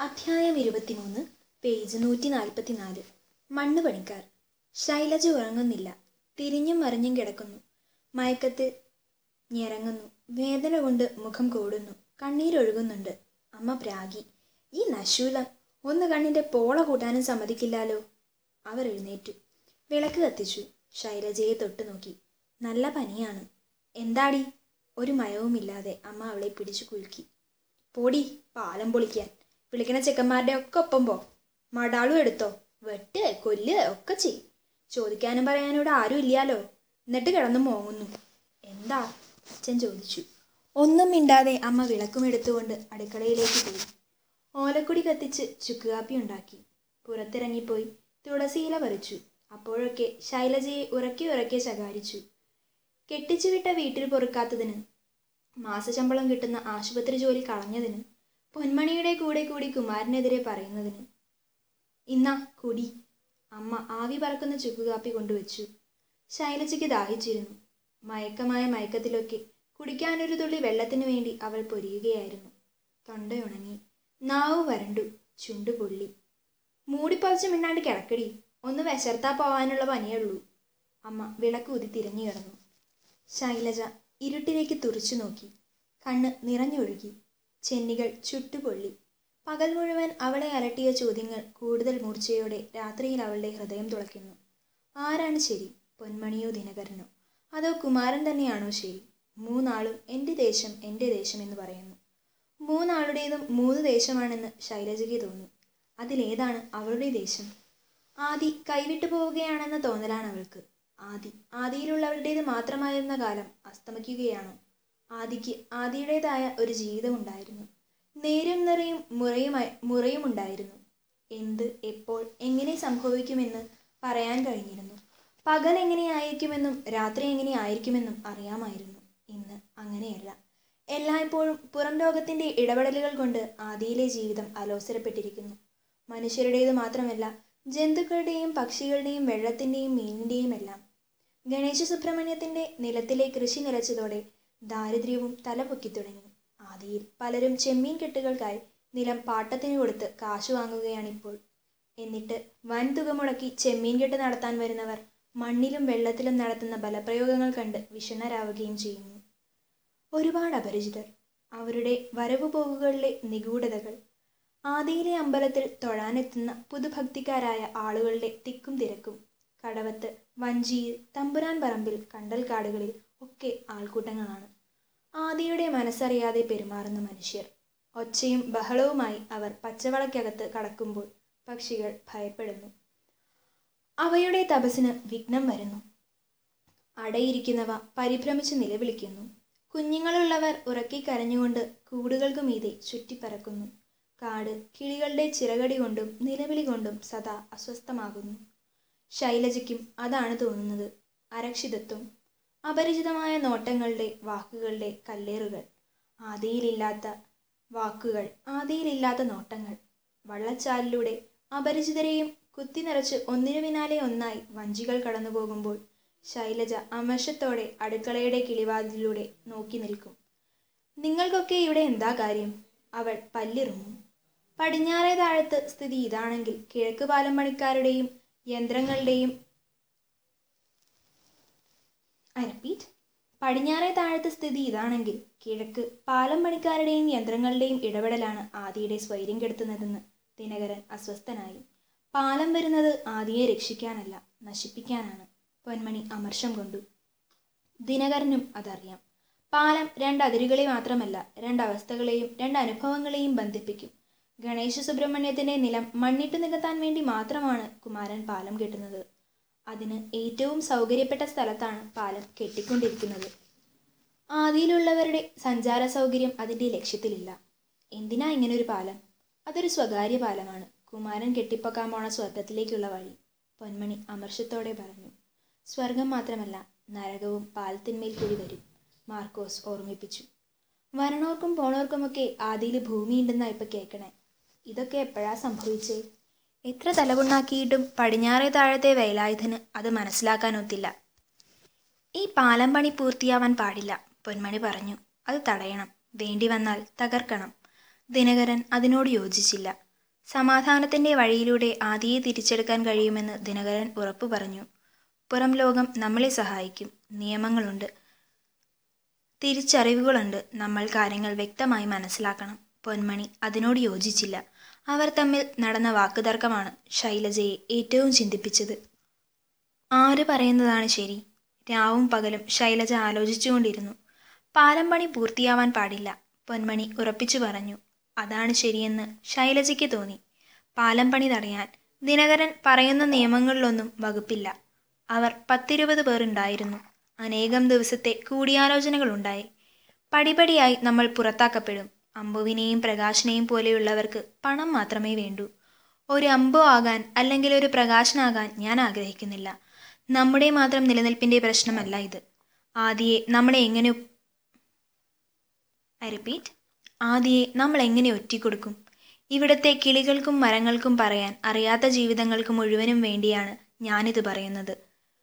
അധ്യായം ഇരുപത്തിമൂന്ന് പേജ് നൂറ്റി നാൽപ്പത്തിനാല് മണ്ണ് പണിക്കാർ ശൈലജ ഉറങ്ങുന്നില്ല തിരിഞ്ഞും മറിഞ്ഞും കിടക്കുന്നു മയക്കത്തിൽ ഞെരങ്ങുന്നു വേദന കൊണ്ട് മുഖം കോടുന്നു കണ്ണീരൊഴുകുന്നുണ്ട് അമ്മ പ്രാഗി ഈ നശൂലം ഒന്ന് കണ്ണിന്റെ പോള കൂട്ടാനും സമ്മതിക്കില്ലാലോ അവർ എഴുന്നേറ്റു വിളക്ക് കത്തിച്ചു ശൈലജയെ തൊട്ടു നോക്കി നല്ല പനിയാണ് എന്താടി ഒരു മയവുമില്ലാതെ അമ്മ അവളെ പിടിച്ചു കുലുക്കി പോടി പാലം പൊളിക്കാൻ വിളിക്കണ ചെക്കന്മാരുടെ ഒക്കെ ഒപ്പം പോ മടാളും എടുത്തോ വെട്ട് കൊല്ല് ഒക്കെ ചെയ് ചോദിക്കാനും പറയാനും ഇവിടെ ആരും ഇല്ലാലോ എന്നിട്ട് കിടന്നു മോങ്ങുന്നു എന്താ അച്ഛൻ ചോദിച്ചു ഒന്നും മിണ്ടാതെ അമ്മ വിളക്കും എടുത്തുകൊണ്ട് അടുക്കളയിലേക്ക് പോയി ഓലക്കുടി കത്തിച്ച് ചുക്കുകാപ്പി ഉണ്ടാക്കി പുറത്തിറങ്ങിപ്പോയി തുളസിയില പറിച്ചു അപ്പോഴൊക്കെ ശൈലജയെ ഉറക്കി ഉറക്കെ ശകാരിച്ചു കെട്ടിച്ചു വിട്ട വീട്ടിൽ പൊറുക്കാത്തതിന് മാസശമ്പളം കിട്ടുന്ന ആശുപത്രി ജോലി കളഞ്ഞതിന് പൊന്മണിയുടെ കൂടെ കൂടി കുമാരനെതിരെ പറയുന്നതിന് ഇന്നാ കുടി അമ്മ ആവി പറക്കുന്ന ചുക്കുകാപ്പി കൊണ്ടുവച്ചു ശൈലജയ്ക്ക് ദാഹിച്ചിരുന്നു മയക്കമായ മയക്കത്തിലൊക്കെ കുടിക്കാനൊരു തുള്ളി വെള്ളത്തിനു വേണ്ടി അവൾ പൊരിയുകയായിരുന്നു തൊണ്ടയുണങ്ങി നാവ് വരണ്ടു ചുണ്ടു പൊള്ളി മൂടിപ്പറിച്ച് മിണ്ടാണ്ട് കിടക്കടി ഒന്ന് വിശർത്താ പോവാനുള്ള പനിയുള്ളൂ അമ്മ വിളക്ക് ഊതി തിരിഞ്ഞു കിടന്നു ശൈലജ ഇരുട്ടിലേക്ക് തുറിച്ചു നോക്കി കണ്ണ് നിറഞ്ഞൊഴുകി ചെന്നികൾ ചുട്ടുപൊള്ളി പകൽ മുഴുവൻ അവളെ അലട്ടിയ ചോദ്യങ്ങൾ കൂടുതൽ മൂർച്ചയോടെ രാത്രിയിൽ അവളുടെ ഹൃദയം തുളയ്ക്കുന്നു ആരാണ് ശരി പൊന്മണിയോ ദിനകരനോ അതോ കുമാരൻ തന്നെയാണോ ശരി മൂന്നാളും എൻ്റെ ദേശം എൻ്റെ ദേശം എന്ന് പറയുന്നു മൂന്നാളുടേതും മൂന്ന് ദേശമാണെന്ന് ശൈലജയ്ക്ക് തോന്നി അതിലേതാണ് അവളുടെ ദേശം ആദി കൈവിട്ടു പോവുകയാണെന്ന തോന്നലാണ് അവൾക്ക് ആദി ആദിയിലുള്ളവരുടേത് മാത്രമായിരുന്ന കാലം അസ്തമിക്കുകയാണോ ആദിക്ക് ആദിയുടേതായ ഒരു ജീവിതമുണ്ടായിരുന്നു നേരും നിറയും മുറയുമായി മുറയുമുണ്ടായിരുന്നു എന്ത് എപ്പോൾ എങ്ങനെ സംഭവിക്കുമെന്ന് പറയാൻ കഴിഞ്ഞിരുന്നു പകൽ എങ്ങനെയായിരിക്കുമെന്നും രാത്രി എങ്ങനെയായിരിക്കുമെന്നും അറിയാമായിരുന്നു ഇന്ന് അങ്ങനെയല്ല എല്ലായ്പ്പോഴും പുറം ലോകത്തിന്റെ ഇടപെടലുകൾ കൊണ്ട് ആദിയിലെ ജീവിതം അലോസരപ്പെട്ടിരിക്കുന്നു മനുഷ്യരുടേത് മാത്രമല്ല ജന്തുക്കളുടെയും പക്ഷികളുടെയും വെള്ളത്തിന്റെയും മീനിന്റെയും എല്ലാം ഗണേശ സുബ്രഹ്മണ്യത്തിന്റെ നിലത്തിലെ കൃഷി നിലച്ചതോടെ ദാരിദ്ര്യവും തലപൊക്കി തുടങ്ങി ആദിയിൽ പലരും ചെമ്മീൻ കെട്ടുകൾക്കായി നിലം പാട്ടത്തിന് കൊടുത്ത് കാശു വാങ്ങുകയാണിപ്പോൾ എന്നിട്ട് വൻതുക മുടക്കി ചെമ്മീൻ കെട്ട് നടത്താൻ വരുന്നവർ മണ്ണിലും വെള്ളത്തിലും നടത്തുന്ന ബലപ്രയോഗങ്ങൾ കണ്ട് വിഷണ്ണരാവുകയും ചെയ്യുന്നു ഒരുപാട് അപരിചിതർ അവരുടെ വരവു പോകുകളിലെ നിഗൂഢതകൾ ആദിയിലെ അമ്പലത്തിൽ തൊഴാനെത്തുന്ന പുതുഭക്തിക്കാരായ ആളുകളുടെ തിക്കും തിരക്കും കടവത്ത് വഞ്ചിയിൽ തമ്പുരാൻ പറമ്പിൽ കണ്ടൽക്കാടുകളിൽ ഒക്കെ ആൾക്കൂട്ടങ്ങളാണ് ആദിയുടെ മനസ്സറിയാതെ പെരുമാറുന്ന മനുഷ്യർ ഒച്ചയും ബഹളവുമായി അവർ പച്ചവളക്കകത്ത് കടക്കുമ്പോൾ പക്ഷികൾ ഭയപ്പെടുന്നു അവയുടെ തപസ്സിന് വിഘ്നം വരുന്നു അടയിരിക്കുന്നവ പരിഭ്രമിച്ച് നിലവിളിക്കുന്നു കുഞ്ഞുങ്ങളുള്ളവർ ഉറക്കി കരഞ്ഞുകൊണ്ട് കൂടുകൾക്ക് മീതെ ചുറ്റിപ്പറക്കുന്നു കാട് കിളികളുടെ ചിറകടി കൊണ്ടും നിലവിളി കൊണ്ടും സദാ അസ്വസ്ഥമാകുന്നു ശൈലജയ്ക്കും അതാണ് തോന്നുന്നത് അരക്ഷിതത്വം അപരിചിതമായ നോട്ടങ്ങളുടെ വാക്കുകളുടെ കല്ലേറുകൾ ആദിയിലില്ലാത്ത വാക്കുകൾ ആദിയിലില്ലാത്ത നോട്ടങ്ങൾ വള്ളച്ചാലിലൂടെ അപരിചിതരെയും കുത്തി നിറച്ച് ഒന്നിനു പിന്നാലെ ഒന്നായി വഞ്ചികൾ കടന്നു പോകുമ്പോൾ ശൈലജ അമർഷത്തോടെ അടുക്കളയുടെ കിളിവാതിലൂടെ നോക്കി നിൽക്കും നിങ്ങൾക്കൊക്കെ ഇവിടെ എന്താ കാര്യം അവൾ പല്ലിറുങ്ങും പടിഞ്ഞാറേ താഴത്ത് സ്ഥിതി ഇതാണെങ്കിൽ കിഴക്ക് പാലം പണിക്കാരുടെയും യന്ത്രങ്ങളുടെയും ഐ റിപ്പീറ്റ് പടിഞ്ഞാറേ താഴത്തെ സ്ഥിതി ഇതാണെങ്കിൽ കിഴക്ക് പാലം പണിക്കാരുടെയും യന്ത്രങ്ങളുടെയും ഇടപെടലാണ് ആദിയുടെ സ്വൈര്യം കെടുത്തുന്നതെന്ന് ദിനകരൻ അസ്വസ്ഥനായി പാലം വരുന്നത് ആദിയെ രക്ഷിക്കാനല്ല നശിപ്പിക്കാനാണ് പൊന്മണി അമർഷം കൊണ്ടു ദിനകരനും അതറിയാം പാലം രണ്ട് അതിരുകളെ മാത്രമല്ല രണ്ട് അവസ്ഥകളെയും രണ്ട് അനുഭവങ്ങളെയും ബന്ധിപ്പിക്കും ഗണേശ സുബ്രഹ്മണ്യത്തിന്റെ നിലം മണ്ണിട്ട് നികത്താൻ വേണ്ടി മാത്രമാണ് കുമാരൻ പാലം കെട്ടുന്നത് അതിന് ഏറ്റവും സൗകര്യപ്പെട്ട സ്ഥലത്താണ് പാലം കെട്ടിക്കൊണ്ടിരിക്കുന്നത് ആദിയിലുള്ളവരുടെ സഞ്ചാര സൗകര്യം അതിൻ്റെ ലക്ഷ്യത്തിലില്ല എന്തിനാ ഇങ്ങനൊരു പാലം അതൊരു സ്വകാര്യ പാലമാണ് കുമാരൻ കെട്ടിപ്പൊക്കാൻ പോണ സ്വർഗത്തിലേക്കുള്ള വഴി പൊന്മണി അമർഷത്തോടെ പറഞ്ഞു സ്വർഗം മാത്രമല്ല നരകവും പാലത്തിന്മേൽ കൂടി വരും മാർക്കോസ് ഓർമ്മിപ്പിച്ചു വരണോർക്കും പോണോർക്കുമൊക്കെ ആദിയിൽ ഭൂമിയുണ്ടെന്നാ ഇപ്പൊ കേൾക്കണേ ഇതൊക്കെ എപ്പോഴാ സംഭവിച്ചേ എത്ര തലകുണ്ണാക്കിയിട്ടും പടിഞ്ഞാറേ താഴത്തെ വേലായുധന് അത് മനസ്സിലാക്കാനൊത്തില്ല ഈ പാലം പണി പൂർത്തിയാവാൻ പാടില്ല പൊന്മണി പറഞ്ഞു അത് തടയണം വേണ്ടി വന്നാൽ തകർക്കണം ദിനകരൻ അതിനോട് യോജിച്ചില്ല സമാധാനത്തിൻ്റെ വഴിയിലൂടെ ആദിയെ തിരിച്ചെടുക്കാൻ കഴിയുമെന്ന് ദിനകരൻ ഉറപ്പു പറഞ്ഞു പുറം ലോകം നമ്മളെ സഹായിക്കും നിയമങ്ങളുണ്ട് തിരിച്ചറിവുകളുണ്ട് നമ്മൾ കാര്യങ്ങൾ വ്യക്തമായി മനസ്സിലാക്കണം പൊന്മണി അതിനോട് യോജിച്ചില്ല അവർ തമ്മിൽ നടന്ന വാക്കുതർക്കമാണ് ശൈലജയെ ഏറ്റവും ചിന്തിപ്പിച്ചത് ആര് പറയുന്നതാണ് ശരി രാവും പകലും ശൈലജ ആലോചിച്ചുകൊണ്ടിരുന്നു പാലം പണി പൂർത്തിയാവാൻ പാടില്ല പൊന്മണി ഉറപ്പിച്ചു പറഞ്ഞു അതാണ് ശരിയെന്ന് ശൈലജയ്ക്ക് തോന്നി പാലം പണി തടയാൻ ദിനകരൻ പറയുന്ന നിയമങ്ങളിലൊന്നും വകുപ്പില്ല അവർ പത്തിരുപത് പേർ ഉണ്ടായിരുന്നു അനേകം ദിവസത്തെ കൂടിയാലോചനകളുണ്ടായി പടിപടിയായി നമ്മൾ പുറത്താക്കപ്പെടും അമ്പുവിനെയും പ്രകാശനെയും പോലെയുള്ളവർക്ക് പണം മാത്രമേ വേണ്ടൂ ഒരു അമ്പു ആകാൻ അല്ലെങ്കിൽ ഒരു പ്രകാശനാകാൻ ഞാൻ ആഗ്രഹിക്കുന്നില്ല നമ്മുടെ മാത്രം നിലനിൽപ്പിൻ്റെ പ്രശ്നമല്ല ഇത് ആദിയെ നമ്മളെ എങ്ങനെ ഐ റിപ്പീറ്റ് ആദിയെ നമ്മൾ എങ്ങനെ ഒറ്റിക്കൊടുക്കും ഇവിടുത്തെ കിളികൾക്കും മരങ്ങൾക്കും പറയാൻ അറിയാത്ത ജീവിതങ്ങൾക്ക് മുഴുവനും വേണ്ടിയാണ് ഞാനിത് പറയുന്നത്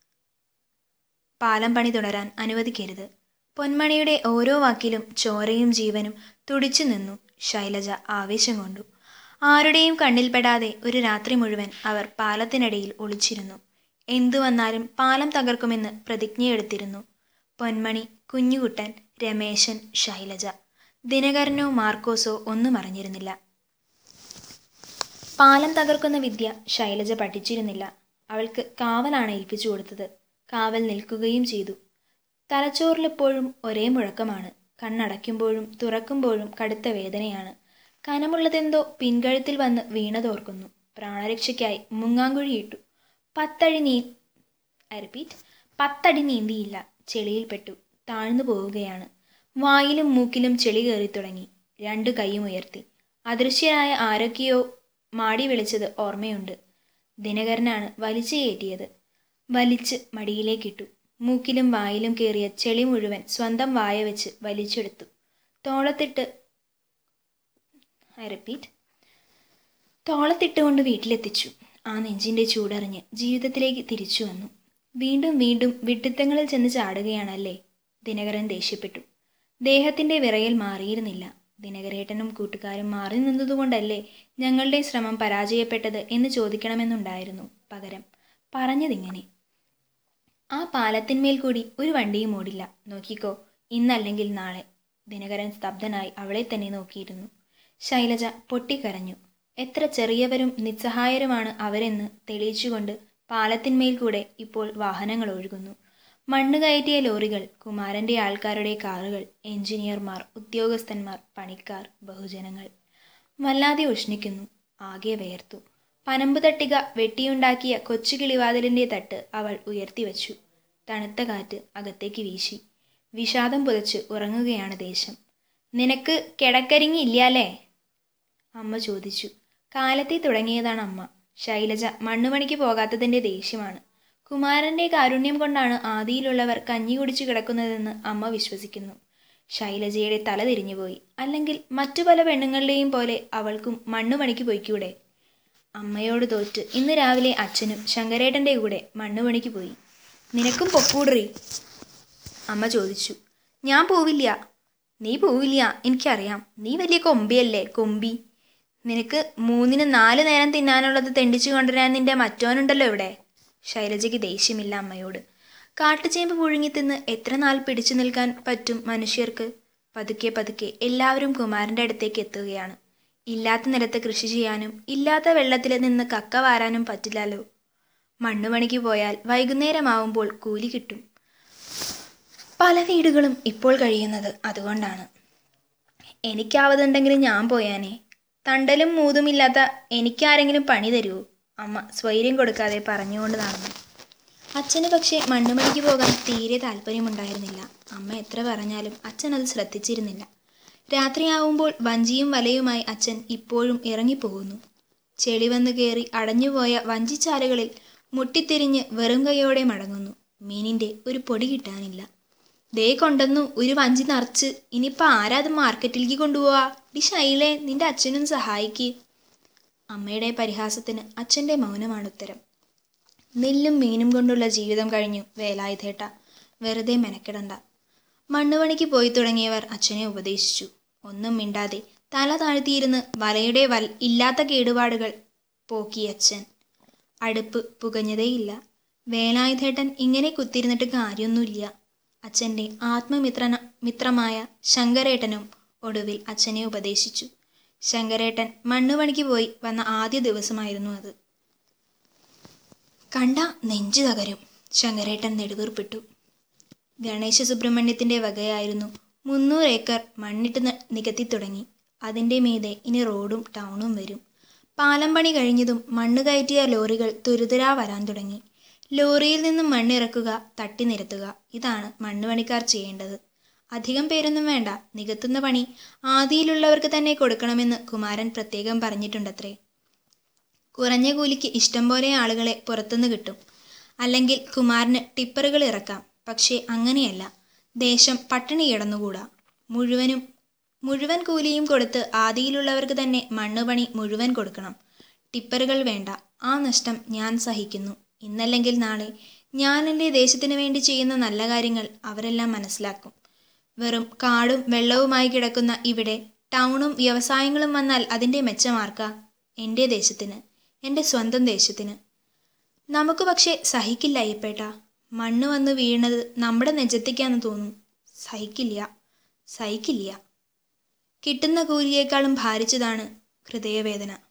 പാലം പണി തുടരാൻ അനുവദിക്കരുത് പൊന്മണിയുടെ ഓരോ വാക്കിലും ചോരയും ജീവനും തുടിച്ചു നിന്നു ശൈലജ ആവേശം കൊണ്ടു ആരുടെയും കണ്ണിൽപ്പെടാതെ ഒരു രാത്രി മുഴുവൻ അവർ പാലത്തിനടിയിൽ ഒളിച്ചിരുന്നു എന്തു വന്നാലും പാലം തകർക്കുമെന്ന് പ്രതിജ്ഞയെടുത്തിരുന്നു പൊന്മണി കുഞ്ഞുകുട്ടൻ രമേശൻ ശൈലജ ദിനകരനോ മാർക്കോസോ ഒന്നും അറിഞ്ഞിരുന്നില്ല പാലം തകർക്കുന്ന വിദ്യ ശൈലജ പഠിച്ചിരുന്നില്ല അവൾക്ക് കാവലാണ് ഏൽപ്പിച്ചു കൊടുത്തത് കാവൽ നിൽക്കുകയും ചെയ്തു തലച്ചോറിലെപ്പോഴും ഒരേ മുഴക്കമാണ് കണ്ണടയ്ക്കുമ്പോഴും തുറക്കുമ്പോഴും കടുത്ത വേദനയാണ് കനമുള്ളതെന്തോ പിൻകഴുത്തിൽ വന്ന് വീണതോർക്കുന്നു പ്രാണരക്ഷയ്ക്കായി മുങ്ങാങ്കുഴിയിട്ടു പത്തടി നീ ഐ റിപ്പീറ്റ് പത്തടി നീന്തിയില്ല ചെളിയിൽപ്പെട്ടു താഴ്ന്നു പോവുകയാണ് വായിലും മൂക്കിലും ചെളി കയറി തുടങ്ങി രണ്ട് കൈയും ഉയർത്തി അദൃശ്യനായ ആരൊക്കെയോ മാടി വിളിച്ചത് ഓർമ്മയുണ്ട് ദിനകരനാണ് വലിച്ചു കയറ്റിയത് വലിച്ച് മടിയിലേക്കിട്ടു മൂക്കിലും വായിലും കയറിയ ചെളി മുഴുവൻ സ്വന്തം വായ വെച്ച് വലിച്ചെടുത്തു തോളത്തിട്ട് ഐ റിപ്പീറ്റ് തോളത്തിട്ടുകൊണ്ട് വീട്ടിലെത്തിച്ചു ആ നെഞ്ചിൻ്റെ ചൂടറിഞ്ഞ് ജീവിതത്തിലേക്ക് തിരിച്ചു വന്നു വീണ്ടും വീണ്ടും വിഡിത്തങ്ങളിൽ ചെന്ന് ചാടുകയാണല്ലേ ദിനകരൻ ദേഷ്യപ്പെട്ടു ദേഹത്തിൻ്റെ വിറയൽ മാറിയിരുന്നില്ല ദിനകരേട്ടനും കൂട്ടുകാരും മാറി നിന്നതുകൊണ്ടല്ലേ ഞങ്ങളുടെ ശ്രമം പരാജയപ്പെട്ടത് എന്ന് ചോദിക്കണമെന്നുണ്ടായിരുന്നു പകരം പറഞ്ഞതിങ്ങനെ ആ പാലത്തിന്മേൽ കൂടി ഒരു വണ്ടിയും ഓടില്ല നോക്കിക്കോ ഇന്നല്ലെങ്കിൽ നാളെ ദിനകരൻ സ്തബ്ധനായി അവളെ തന്നെ നോക്കിയിരുന്നു ശൈലജ പൊട്ടിക്കരഞ്ഞു എത്ര ചെറിയവരും നിസ്സഹായരുമാണ് അവരെന്ന് തെളിയിച്ചുകൊണ്ട് പാലത്തിന്മേൽ കൂടെ ഇപ്പോൾ വാഹനങ്ങൾ ഒഴുകുന്നു മണ്ണ് കയറ്റിയ ലോറികൾ കുമാരന്റെ ആൾക്കാരുടെ കാറുകൾ എഞ്ചിനീയർമാർ ഉദ്യോഗസ്ഥന്മാർ പണിക്കാർ ബഹുജനങ്ങൾ വല്ലാതെ ഉഷ്ണിക്കുന്നു ആകെ വേർത്തു പനമ്പ് തട്ടിക വെട്ടിയുണ്ടാക്കിയ കൊച്ചു കിളിവാതിലിന്റെ തട്ട് അവൾ ഉയർത്തിവച്ചു തണുത്ത കാറ്റ് അകത്തേക്ക് വീശി വിഷാദം പുതച്ച് ഉറങ്ങുകയാണ് ദേശം നിനക്ക് കിടക്കരിങ്ങി ഇല്ലാലേ അമ്മ ചോദിച്ചു കാലത്തെ തുടങ്ങിയതാണ് അമ്മ ശൈലജ മണ്ണുപണിക്ക് പോകാത്തതിന്റെ ദേഷ്യമാണ് കുമാരന്റെ കാരുണ്യം കൊണ്ടാണ് ആദിയിലുള്ളവർ കഞ്ഞി കുടിച്ചു കിടക്കുന്നതെന്ന് അമ്മ വിശ്വസിക്കുന്നു ശൈലജയുടെ തല തിരിഞ്ഞുപോയി അല്ലെങ്കിൽ മറ്റു പല പെണ്ണുങ്ങളുടെയും പോലെ അവൾക്കും മണ്ണുപണിക്ക് പോയിക്കൂടെ അമ്മയോട് തോറ്റ് ഇന്ന് രാവിലെ അച്ഛനും ശങ്കരേട്ടൻ്റെ കൂടെ മണ്ണുപണിക്ക് പോയി നിനക്കും പൊക്കൂടറി അമ്മ ചോദിച്ചു ഞാൻ പോവില്ല നീ പോവില്ല എനിക്കറിയാം നീ വലിയ കൊമ്പിയല്ലേ കൊമ്പി നിനക്ക് മൂന്നിന് നാല് നേരം തിന്നാനുള്ളത് തെണ്ടിച്ചു കൊണ്ടുവരാൻ നിന്റെ മറ്റോനുണ്ടല്ലോ ഇവിടെ ശൈലജയ്ക്ക് ദേഷ്യമില്ല അമ്മയോട് കാട്ടുചേമ്പ് പുഴുങ്ങി തിന്ന് എത്ര നാൾ പിടിച്ചു നിൽക്കാൻ പറ്റും മനുഷ്യർക്ക് പതുക്കെ പതുക്കെ എല്ലാവരും കുമാരൻ്റെ അടുത്തേക്ക് എത്തുകയാണ് ഇല്ലാത്ത നിലത്ത് കൃഷി ചെയ്യാനും ഇല്ലാത്ത വെള്ളത്തിൽ നിന്ന് കക്ക വാരാനും പറ്റില്ലല്ലോ മണ്ണുപണിക്ക് പോയാൽ വൈകുന്നേരമാവുമ്പോൾ കൂലി കിട്ടും പല വീടുകളും ഇപ്പോൾ കഴിയുന്നത് അതുകൊണ്ടാണ് എനിക്കാവതുണ്ടെങ്കിൽ ഞാൻ പോയാനേ തണ്ടലും മൂതുമില്ലാത്ത എനിക്കാരെങ്കിലും പണി തരുമോ അമ്മ സ്വൈര്യം കൊടുക്കാതെ പറഞ്ഞുകൊണ്ട് നടന്നു അച്ഛന് പക്ഷേ മണ്ണുമണിക്ക് പോകാൻ തീരെ താല്പര്യമുണ്ടായിരുന്നില്ല അമ്മ എത്ര പറഞ്ഞാലും അച്ഛൻ അത് ശ്രദ്ധിച്ചിരുന്നില്ല രാത്രിയാവുമ്പോൾ വഞ്ചിയും വലയുമായി അച്ഛൻ ഇപ്പോഴും ഇറങ്ങിപ്പോകുന്നു ചെളി വന്നു കയറി അടഞ്ഞുപോയ വഞ്ചിച്ചാലുകളിൽ മുട്ടിത്തിരിഞ്ഞ് വെറും കൈയോടെ മടങ്ങുന്നു മീനിന്റെ ഒരു പൊടി കിട്ടാനില്ല ദേ കൊണ്ടുവന്നു ഒരു വഞ്ചി നിറച്ച് ഇനിയിപ്പോൾ ആരാ അത് മാർക്കറ്റിലേക്ക് കൊണ്ടുപോവാ ഡി ശൈലേ നിന്റെ അച്ഛനും സഹായിക്ക് അമ്മയുടെ പരിഹാസത്തിന് അച്ഛൻ്റെ മൗനമാണ് ഉത്തരം നെല്ലും മീനും കൊണ്ടുള്ള ജീവിതം കഴിഞ്ഞു വേലായുധേട്ട വെറുതെ മെനക്കെടണ്ട മണ്ണുപണിക്ക് പോയി തുടങ്ങിയവർ അച്ഛനെ ഉപദേശിച്ചു ഒന്നും മിണ്ടാതെ തല താഴ്ത്തിയിരുന്ന് വലയുടെ വൽ ഇല്ലാത്ത കേടുപാടുകൾ പോക്കി അച്ഛൻ അടുപ്പ് പുകഞ്ഞതേയില്ല വേലായുധേട്ടൻ ഇങ്ങനെ കുത്തിരുന്നിട്ട് കാര്യമൊന്നുമില്ല അച്ഛൻ്റെ ആത്മമിത്രന മിത്രമായ ശങ്കരേട്ടനും ഒടുവിൽ അച്ഛനെ ഉപദേശിച്ചു ശങ്കരേട്ടൻ മണ്ണുപണിക്ക് പോയി വന്ന ആദ്യ ദിവസമായിരുന്നു അത് കണ്ട നെഞ്ചു തകരും ശങ്കരേട്ടൻ നെടുവീർപ്പിട്ടു ഗണേശ സുബ്രഹ്മണ്യത്തിൻ്റെ വകയായിരുന്നു മുന്നൂറ് ഏക്കർ മണ്ണിട്ട് ന- നികത്തി തുടങ്ങി അതിൻ്റെ മീതെ ഇനി റോഡും ടൗണും വരും പാലം പണി കഴിഞ്ഞതും മണ്ണ് കയറ്റിയ ലോറികൾ തുരുതുരാ വരാൻ തുടങ്ങി ലോറിയിൽ നിന്നും മണ്ണിറക്കുക തട്ടി നിരത്തുക ഇതാണ് മണ്ണുപണിക്കാർ ചെയ്യേണ്ടത് അധികം പേരൊന്നും വേണ്ട നികത്തുന്ന പണി ആദിയിലുള്ളവർക്ക് തന്നെ കൊടുക്കണമെന്ന് കുമാരൻ പ്രത്യേകം പറഞ്ഞിട്ടുണ്ടത്രേ കുറഞ്ഞ കൂലിക്ക് ഇഷ്ടം പോലെ ആളുകളെ പുറത്തുനിന്ന് കിട്ടും അല്ലെങ്കിൽ കുമാരന് ടിപ്പറുകൾ ഇറക്കാം പക്ഷേ അങ്ങനെയല്ല ദേശം പട്ടിണി കിടന്നുകൂടാ മുഴുവനും മുഴുവൻ കൂലിയും കൊടുത്ത് ആദിയിലുള്ളവർക്ക് തന്നെ മണ്ണുപണി മുഴുവൻ കൊടുക്കണം ടിപ്പറുകൾ വേണ്ട ആ നഷ്ടം ഞാൻ സഹിക്കുന്നു ഇന്നല്ലെങ്കിൽ നാളെ ഞാൻ എൻ്റെ ദേശത്തിനു വേണ്ടി ചെയ്യുന്ന നല്ല കാര്യങ്ങൾ അവരെല്ലാം മനസ്സിലാക്കും വെറും കാടും വെള്ളവുമായി കിടക്കുന്ന ഇവിടെ ടൗണും വ്യവസായങ്ങളും വന്നാൽ അതിൻ്റെ മെച്ചമാർക്ക എൻ്റെ ദേശത്തിന് എൻ്റെ സ്വന്തം ദേശത്തിന് നമുക്ക് പക്ഷേ സഹിക്കില്ല അയ്യപ്പേട്ട മണ്ണ് വന്ന് വീണത് നമ്മുടെ നെജത്തേക്കാന്ന് തോന്നും സഹിക്കില്ല സഹിക്കില്ല കിട്ടുന്ന കൂലിയേക്കാളും ഭാരിച്ചതാണ് ഹൃദയവേദന